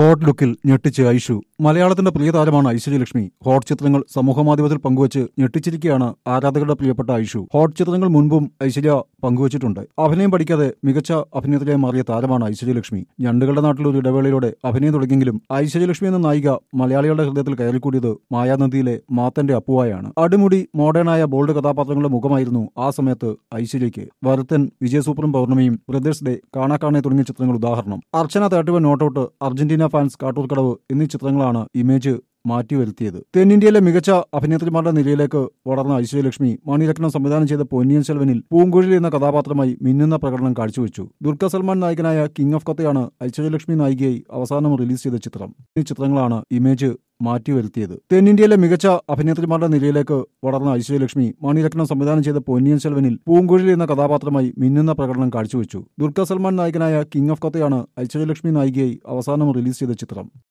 hot ലുക്കിൽ ഞെട്ടിച്ച് ഐഷു മലയാളത്തിന്റെ പ്രിയ താരമാണ് ഐശ്വര്യലക്ഷ്മി ഹോട്ട് ചിത്രങ്ങൾ സമൂഹമാധ്യമത്തിൽ പങ്കുവച്ച് ഞെട്ടിച്ചിരിക്കുകയാണ് ആരാധകരുടെ പ്രിയപ്പെട്ട ഐഷു ഹോട്ട് ചിത്രങ്ങൾ മുൻപും ഐശ്വര്യ പങ്കുവച്ചിട്ടുണ്ട് അഭിനയം പഠിക്കാതെ മികച്ച അഭിനേത്രിയായി മാറിയ താരമാണ് ഐശ്വര്യലക്ഷ്മി ഞണ്ടുകളുടെ നാട്ടിൽ ഒരു ഇടവേളയിലൂടെ അഭിനയം തുടങ്ങിയെങ്കിലും ഐശ്വര്യലക്ഷ്മി എന്ന നായിക മലയാളികളുടെ ഹൃദയത്തിൽ കയറിക്കൂടിയത് മായാനദിയിലെ മാത്തന്റെ അപ്പുവായാണ് അടിമുടി മോഡേണായ ബോൾഡ് കഥാപാത്രങ്ങളുടെ മുഖമായിരുന്നു ആ സമയത്ത് ഐശ്വര്യയ്ക്ക് വറുത്തൻ വിജയസൂപ്പറും പൗർണമിയും ബ്രദേഴ്സ് ഡേ കാണാക്കാണെ തുടങ്ങിയ ചിത്രങ്ങൾ ഉദാഹരണം അർച്ചന തേട്ടുവ നോട്ടൌട്ട് അർജന്റീന ഫാൻസ് കാട്ടൂർക്കടവ് എന്നീ ചിത്രങ്ങളാണ് ഇമേജ് മാറ്റിവരുത്തിയത് തെന്നിന്ത്യയിലെ മികച്ച അഭിനേത്രിമാരുടെ നിലയിലേക്ക് വളർന്ന ഐശ്വര്യലക്ഷ്മി മണിരത്നം സംവിധാനം ചെയ്ത പൊന്നിയൻ സെൽവനിൽ പൂങ്കുഴലി എന്ന കഥാപാത്രമായി മിന്നുന്ന പ്രകടനം കാഴ്ചവെച്ചു ദുർഗ സൽമാൻ നായകനായ കിങ് ഓഫ് കത്തയാണ് ഐശ്വര്യലക്ഷ്മി നായികയായി അവസാനം റിലീസ് ചെയ്ത ചിത്രം ഈ ചിത്രങ്ങളാണ് ഇമേജ് മാറ്റിവരുത്തിയത് തെന്നിന്ത്യയിലെ മികച്ച അഭിനേത്രിമാരുടെ നിലയിലേക്ക് വളർന്ന ഐശ്വര്യലക്ഷ്മി മണിരത്നം സംവിധാനം ചെയ്ത പൊന്നിയൻ സെൽവനിൽ പൂങ്കുഴലി എന്ന കഥാപാത്രമായി മിന്നുന്ന പ്രകടനം കാഴ്ചവെച്ചു ദുർഗ സൽമാൻ നായകനായ കിങ് ഓഫ് കത്തയാണ് ഐശ്വര്യലക്ഷ്മി നായികയായി അവസാനം റിലീസ് ചെയ്ത ചിത്രം